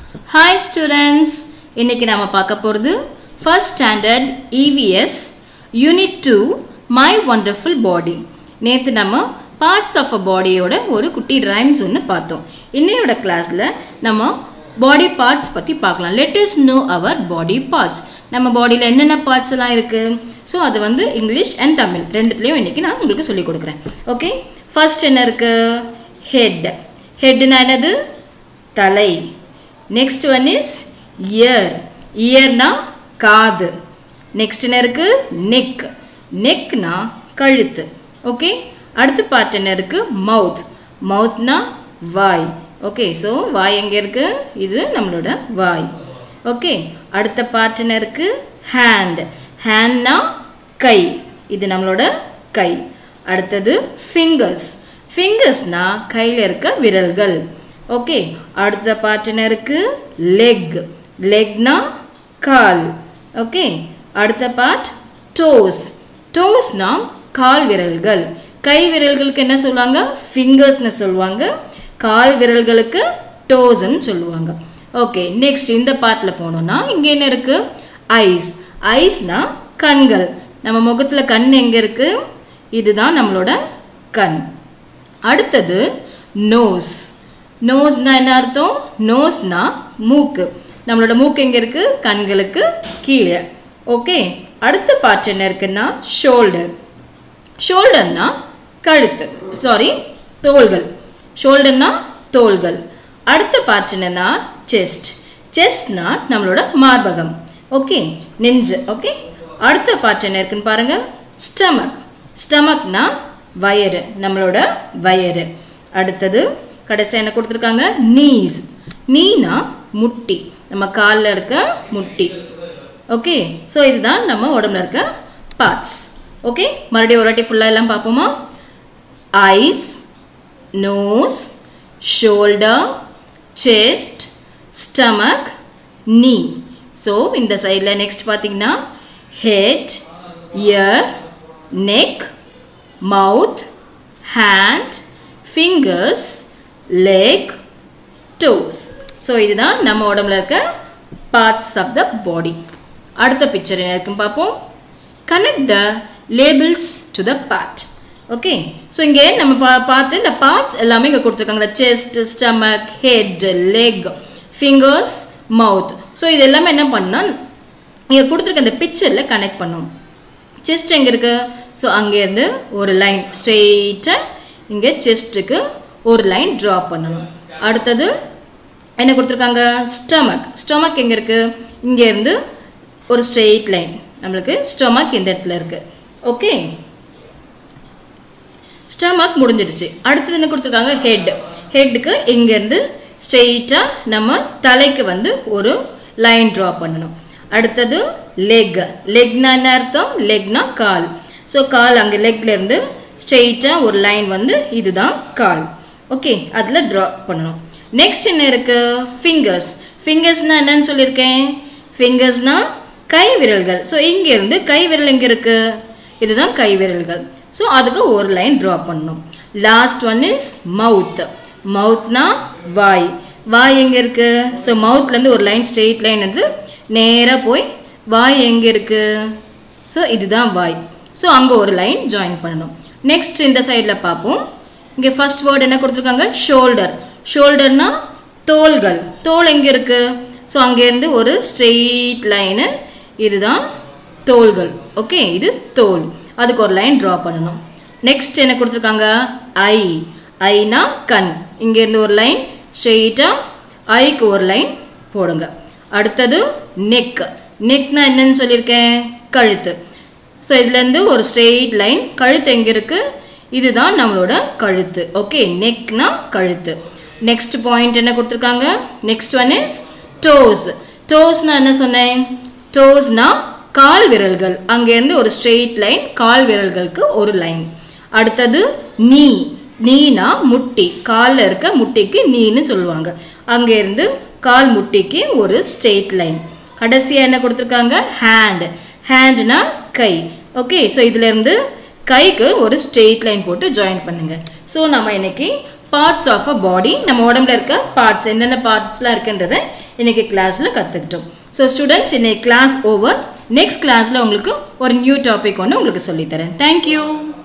hi students இன்னைக்கு நாம பார்க்க போகிறது first standard EVS unit two my wonderful body நேற்று நம்ம பார்ட்ஸ் ஆஃப் அ பாடியோட ஒரு குட்டி ரைம்ஸ் ஒன்று பார்த்தோம் இன்னையோட கிளாஸில் நம்ம பாடி பார்ட்ஸ் பற்றி பார்க்கலாம் let us know our body parts நம்ம பாடியில் என்னென்ன பார்ட்ஸ் எல்லாம் இருக்கு ஸோ அது வந்து இங்கிலீஷ் அண்ட் தமிழ் ரெண்டுத்துலேயும் இன்னைக்கு நான் உங்களுக்கு சொல்லிக் கொடுக்குறேன் ஓகே ஃபர்ஸ்ட் என்ன இருக்கு ஹெட் ஹெட்னா என்னது தலை நெக்ஸ்ட் ஒன் இஸ் இயர் இயர்னா காது நெக்ஸ்ட் என்ன இருக்கு நெக் நெக்னா கழுத்து ஓகே அடுத்த பார்ட் என்ன இருக்கு மவுத் மவுத்னா வாய் ஓகே ஸோ வாய் எங்க இருக்கு இது நம்மளோட வாய் ஓகே அடுத்த பார்ட் என்ன இருக்கு ஹேண்ட் ஹேண்ட்னா கை இது நம்மளோட கை அடுத்தது ஃபிங்கர்ஸ் ஃபிங்கர்ஸ்னா கையில் இருக்க விரல்கள் ஓகே அடுத்த பார்ட் என்ன இருக்கு லெக் லெக்னா கால் ஓகே அடுத்த பார்ட் டோஸ் டோஸ்னா கால் விரல்கள் கை விரல்களுக்கு என்ன சொல்லுவாங்க ஃபிங்கர்ஸ்னு சொல்லுவாங்க கால் விரல்களுக்கு டோஸ்ன்னு சொல்லுவாங்க ஓகே நெக்ஸ்ட் இந்த பார்ட்ல போனோம்னா இங்க என்ன இருக்கு ஐஸ் ஐஸ்னா கண்கள் நம்ம முகத்துல கண் எங்க இருக்கு இதுதான் நம்மளோட கண் அடுத்தது நோஸ் நோஸ்னா என்ன அர்த்தம் நோஸ்னா மூக்கு நம்மளோட மூக்கு எங்க இருக்கு கண்களுக்கு கீழே ஓகே அடுத்த பார்ட் என்ன இருக்குன்னா ஷோல்டர் ஷோல்டர்னா கழுத்து சாரி தோள்கள் ஷோல்டர்னா தோள்கள் அடுத்த பார்ட் என்னன்னா செஸ்ட் செஸ்ட்னா நம்மளோட மார்பகம் ஓகே நெஞ்சு ஓகே அடுத்த பார்ட் என்ன இருக்குன்னு பாருங்க ஸ்டமக் ஸ்டமக்னா வயறு நம்மளோட வயறு அடுத்தது கடைசி என்ன கொடுத்துருக்காங்க நீஸ் நீனா முட்டி நம்ம காலில் இருக்க முட்டி ஓகே ஸோ இதுதான் நம்ம உடம்புல இருக்க பார்ட்ஸ் ஓகே மறுபடியும் ஒரு வாட்டி ஃபுல்லாக எல்லாம் பார்ப்போமா eyes nose shoulder chest stomach knee so இந்த சைடில் நெக்ஸ்ட் பார்த்தீங்கன்னா head ear neck mouth hand fingers leg toes so இதுதான் நம்ம உடம்புல இருக்க பார்ட்ஸ் ஆஃப் த பாடி அடுத்த பிக்சர் என்ன இருக்குன்னு பார்ப்போம் connect the labels to the part okay so இங்கே நம்ம பா பார்த்து இந்த பார்ட்ஸ் எல்லாமே இங்கே கொடுத்துருக்காங்க chest stomach head leg fingers mouth so இது எல்லாமே என்ன பண்ணால் இங்கே கொடுத்துருக்க இந்த பிக்சரில் கனெக்ட் பண்ணும் செஸ்ட் எங்கே இருக்கு ஸோ அங்கேருந்து ஒரு லைன் ஸ்ட்ரெயிட்டாக இங்கே செஸ்ட்டுக்கு ஒரு லைன் ட்ரா பண்ணணும் அடுத்தது என்ன கொடுத்துருக்காங்க ஸ்டமக் ஸ்டமக் எங்கே இருக்கு இங்கேருந்து ஒரு ஸ்ட்ரெயிட் லைன் நம்மளுக்கு ஸ்டமக் இந்த இடத்துல இருக்கு ஓகே ஸ்டமக் முடிஞ்சிடுச்சு அடுத்தது என்ன கொடுத்துருக்காங்க ஹெட் ஹெட்டுக்கு இங்கேருந்து ஸ்ட்ரெயிட்டாக நம்ம தலைக்கு வந்து ஒரு லைன் ட்ரா பண்ணணும் அடுத்தது லெக் லெக்னா என்ன அர்த்தம் லெக்னா கால் ஸோ கால் அங்கே லெக்ல இருந்து ஸ்ட்ரெயிட்டாக ஒரு லைன் வந்து இதுதான் கால் ஓகே அதில் ட்ரா பண்ணணும் நெக்ஸ்ட் என்ன இருக்கு ஃபிங்கர்ஸ் ஃபிங்கர்ஸ்னா என்னன்னு சொல்லியிருக்கேன் ஃபிங்கர்ஸ்னா கை விரல்கள் ஸோ இங்கேருந்து கை விரல் எங்கே இருக்கு இதுதான் கை விரல்கள் ஸோ அதுக்கு ஒரு லைன் ட்ரா பண்ணணும் லாஸ்ட் ஒன் இஸ் மவுத் மவுத்னா வாய் வாய் எங்கே இருக்கு ஸோ மவுத்லேருந்து ஒரு லைன் ஸ்ட்ரெயிட் லைன் வந்து நேராக போய் வாய் எங்கே இருக்கு ஸோ இதுதான் வாய் ஸோ அங்கே ஒரு லைன் ஜாயின் பண்ணணும் நெக்ஸ்ட் இந்த சைடில் பார்ப்போம் இங்கே ஃபர்ஸ்ட் வேர்டு என்ன கொடுத்துருக்காங்க ஷோல்டர் ஷோல்டர்னா தோள்கள் தோல் எங்கே இருக்கு ஸோ அங்கேருந்து ஒரு ஸ்ட்ரெயிட் லைனு இதுதான் தோள்கள் ஓகே இது தோல் அதுக்கு ஒரு லைன் ட்ரா பண்ணணும் நெக்ஸ்ட் என்ன கொடுத்துருக்காங்க ஐ ஐனா கண் இங்கேருந்து ஒரு லைன் ஸ்ட்ரெயிட்டாக ஐக்கு ஒரு லைன் போடுங்க அடுத்தது நெக் நெக்னா என்னன்னு சொல்லியிருக்கேன் கழுத்து ஸோ இதுலேருந்து ஒரு ஸ்ட்ரெயிட் லைன் கழுத்து எங்கே இருக்கு இதுதான் நம்மளோட கழுத்து ஓகே நெக்னா கழுத்து நெக்ஸ்ட் பாயிண்ட் என்ன கொடுத்துருக்காங்க நெக்ஸ்ட் ஒன் இஸ் டோஸ் டோஸ்னா என்ன சொன்னேன் டோஸ்னா கால் விரல்கள் அங்கேருந்து ஒரு ஸ்ட்ரெயிட் லைன் கால் விரல்களுக்கு ஒரு லைன் அடுத்தது நீ நீனா முட்டி காலில் இருக்க முட்டிக்கு நீன்னு சொல்லுவாங்க அங்கேருந்து கால் முட்டிக்கு ஒரு ஸ்ட்ரெயிட் லைன் கடைசியாக என்ன கொடுத்துருக்காங்க ஹேண்ட் ஹேண்ட்னா கை ஓகே ஸோ இதுலேருந்து கைக்கு ஒரு ஸ்ட்ரெயிட் லைன் போட்டு ஜாயின் பண்ணுங்க ஸோ நம்ம இன்னைக்கு பார்ட்ஸ் ஆஃப் அ பாடி நம்ம உடம்புல இருக்க பார்ட்ஸ் என்னென்ன பார்ட்ஸ்லாம் இருக்குன்றத இன்னைக்கு கிளாஸ்ல கத்துக்கிட்டோம் ஸோ ஸ்டூடெண்ட்ஸ் இன்னைக்கு கிளாஸ் ஓவர் நெக்ஸ்ட் கிளாஸ்ல உங்களுக்கு ஒரு நியூ டாபிக் ஒன்று உங்களுக்கு சொல்லித்தரேன் தேங்க்யூ